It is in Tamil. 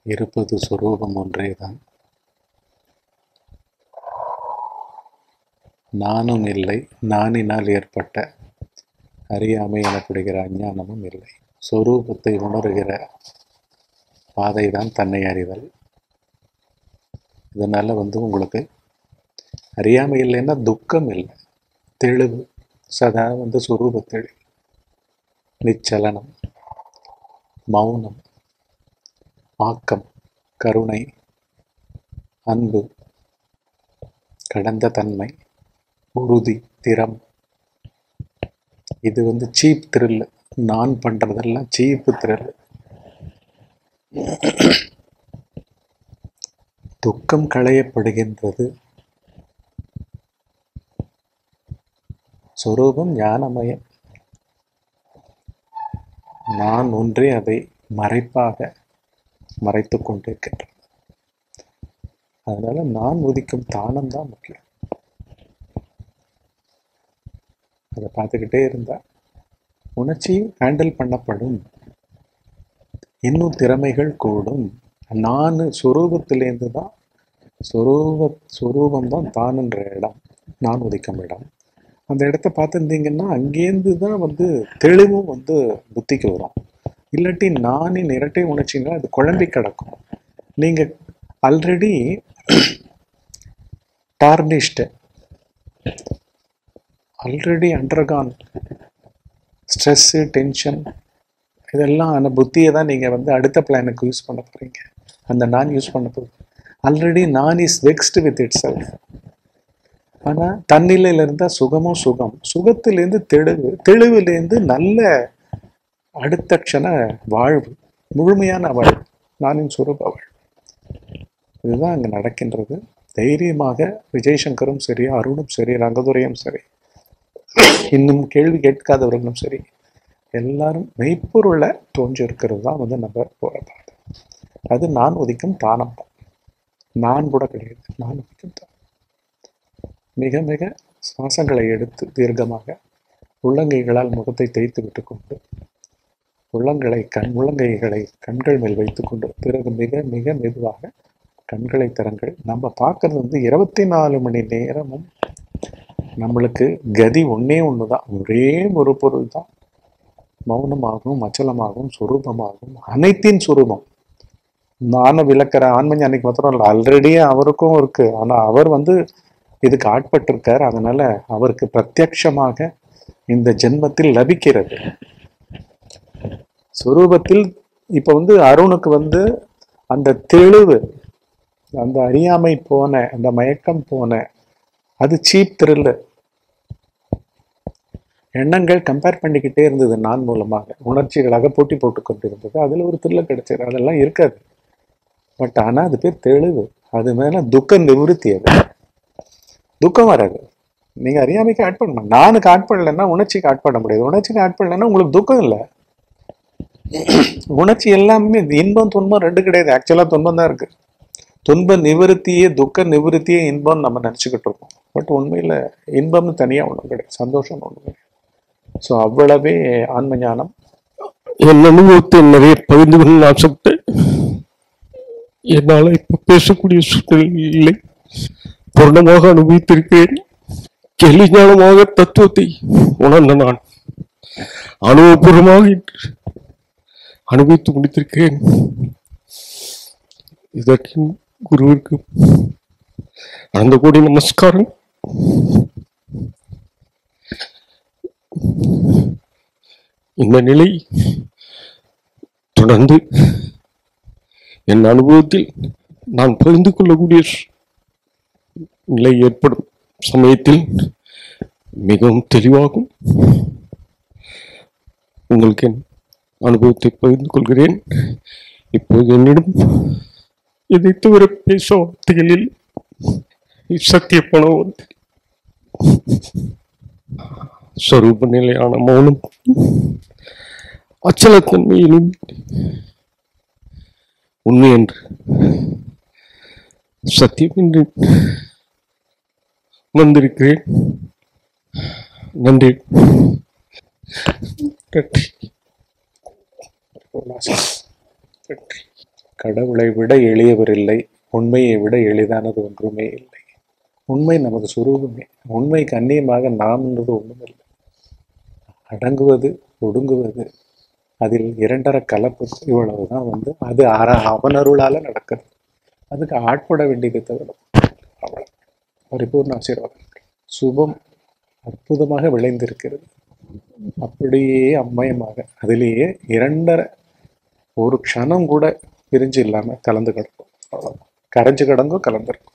இருப்பது சொரூபம் ஒன்றேதான் நானும் இல்லை நானினால் ஏற்பட்ட அறியாமை எனப்படுகிற அஞ்ஞானமும் இல்லை சொரூபத்தை உணர்கிற பாதை தான் தன்னை அறிதல் இதனால் வந்து உங்களுக்கு அறியாமை இல்லைன்னா துக்கம் இல்லை தெளிவு சதா வந்து சுரூப தெளிவு நிச்சலனம் மௌனம் ஆக்கம் கருணை அன்பு கடந்த தன்மை உறுதி திறம் இது வந்து சீப் த்ரில் நான் பண்ணுறதெல்லாம் சீப்பு த்ரில் துக்கம் களையப்படுகின்றது சொரூபம் ஞானமயம் நான் ஒன்றே அதை மறைப்பாக மறைத்து கொண்டிருக்கின்றது அதனால நான் உதிக்கும் தானம் தான் முக்கியம் அதை பார்த்துக்கிட்டே இருந்தா உணர்ச்சி ஹேண்டில் பண்ணப்படும் இன்னும் திறமைகள் கூடும் நான் சொரூபத்திலேருந்து தான் சொரூப சொரூபம் தான் தானுன்ற இடம் நான் உதிக்கும் இடம் அந்த இடத்த பார்த்துருந்தீங்கன்னா அங்கேருந்து தான் வந்து தெளிவும் வந்து புத்திக்கு வரும் இல்லாட்டி நானின் இரட்டை உணர்ச்சின்னா அது குழம்பி கிடக்கும் நீங்கள் already tarnished already undergone stress tension இதெல்லாம் அந்த புத்தியை தான் நீங்கள் வந்து அடுத்த பிளானுக்கு யூஸ் பண்ண போகிறீங்க அந்த நான் யூஸ் பண்ண போகிறீங்க ஆல்ரெடி நான் is vexed with itself ஆனால் தன்னிலையில் இருந்தால் சுகமும் சுகம் சுகத்திலேருந்து தெளிவு தெளிவுலேருந்து நல்ல அடுத்த க்ஷண வாழ்வு முழுமையான வாழ்வு நானின் சுரூப வாழ்வு இதுதான் அங்கே நடக்கின்றது தைரியமாக விஜயசங்கரும் சரி அருணும் சரி ரங்கதுரையும் சரி இன்னும் கேள்வி கேட்காதவர்களும் சரி எல்லாரும் மெய்ப்பொருளை தோன்றிருக்கிறது தான் வந்து நம்ம போகிற பாதை அது நான் உதிக்கும் தானம் தான் நான் கூட கிடையாது நான் உதிக்கும் தானம் மிக மிக சுவாசங்களை எடுத்து தீர்க்கமாக உள்ளங்கைகளால் முகத்தை தேய்த்து விட்டுக்கொண்டு உள்ளங்களை கண் உள்ளங்கைகளை கண்கள் மேல் வைத்துக்கொண்டு பிறகு மிக மிக மெதுவாக கண்களை திறங்கள் நம்ம பார்க்கறது வந்து இருபத்தி நாலு மணி நேரமும் நம்மளுக்கு கதி ஒன்றே ஒன்று தான் ஒரே ஒரு பொருள் தான் மௌனமாகவும் அச்சலமாகவும் சுரூபமாகவும் அனைத்தின் சுரூபம் நானும் விளக்கிற ஆன்மஞ அன்னைக்கு மாத்திரம் இல்லை ஆல்ரெடி அவருக்கும் இருக்கு ஆனால் அவர் வந்து இதுக்கு ஆட்பட்டிருக்கார் அதனால அவருக்கு பிரத்யக்ஷமாக இந்த ஜென்மத்தில் லபிக்கிறது சுரூபத்தில் இப்போ வந்து அருணுக்கு வந்து அந்த தெளிவு அந்த அறியாமை போன அந்த மயக்கம் போன அது சீப் த்ரில்லு எண்ணங்கள் கம்பேர் பண்ணிக்கிட்டே இருந்தது நான் மூலமாக உணர்ச்சிகளாக போட்டி போட்டு கொண்டிருந்தது அதில் ஒரு த்ரில்ல கிடைச்சது அதெல்லாம் இருக்காது பட் ஆனால் அது பேர் தெளிவு அது மேலே துக்க நிவர்த்தி அது துக்கம் வராது நீங்கள் அறியாமைக்கு ஆட் பண்ண நானுக்கு ஆட் பண்ணலைன்னா உணர்ச்சிக்கு ஆட் பண்ண முடியாது உணர்ச்சிக்கு ஆட் பண்ணலைன்னா உங்களுக்கு துக்கம் இல்லை உணர்ச்சி எல்லாமே இன்பம் துன்பம் ரெண்டு கிடையாது ஆக்சுவலாக துன்பம் தான் இருக்கு துன்ப நிவர்த்தியே துக்க நிவர்த்தியே இன்பம் நம்ம நினச்சிக்கிட்டு இருக்கோம் பட் உண்மையில் இன்பம்னு தனியாக ஒன்றும் கிடையாது சந்தோஷம் ஒன்றும் கிடையாது ஸோ அவ்வளவே ஆன்ம ஞானம் என் அனுபவத்தை நிறைய பகிர்ந்து கொள்ள ஆசைப்பட்டு என்னால் இப்ப பேசக்கூடிய சூழ்நிலை இல்லை பூர்ணமாக அனுபவித்திருக்கிறேன் கேள்வி ஞானமாக தத்துவத்தை உணர்ந்த நான் அனுபவபூர்வமாக இன்று அனுபவித்து முடித்திருக்கிறேன் இதற்கு குருவிற்கு அந்த கோடி நமஸ்காரம் இந்த நிலை தொடர்ந்து என் அனுபவத்தில் நான் பகிர்ந்து கொள்ளக்கூடிய சு- நிலை ஏற்படும் சமயத்தில் மிகவும் தெளிவாகும் உங்களுக்கு என் அனுபவத்தை பகிர்ந்து கொள்கிறேன் இப்போது என்னிடம் இதை தவிர பேச வார்த்தைகளில் சத்திய பணம் ஸ்வரூப நிலையான மௌனம் அச்சலத்தன்மையிலும் உண்மை என்று சத்தியம் என்று வந்திருக்கிறேன் நன்றி நன்றி நன்றி கடவுளை விட எளியவர் இல்லை உண்மையை விட எளிதானது ஒன்றுமே இல்லை உண்மை நமது சுரூபமே உண்மைக்கு அந்நியமாக நாம் என்பது ஒன்றுமில்லை அடங்குவது ஒடுங்குவது அதில் இரண்டரை கலப்பு இவ்வளவுதான் வந்து அது அற அவனருளால நடக்குது அதுக்கு ஆட்பட வேண்டியதை தவிர அவ்வளவு பரிபூர்ண ஆசீர்வாதம் சுபம் அற்புதமாக விளைந்திருக்கிறது அப்படியே அம்மயமாக அதிலேயே இரண்டரை ஒரு க்ஷணம் கூட பிரிஞ்சு இல்லாம கலந்து கிடக்கும் அவ்வளவுதான் கரைஞ்சு கிடங்கும் கலந்துருக்கும்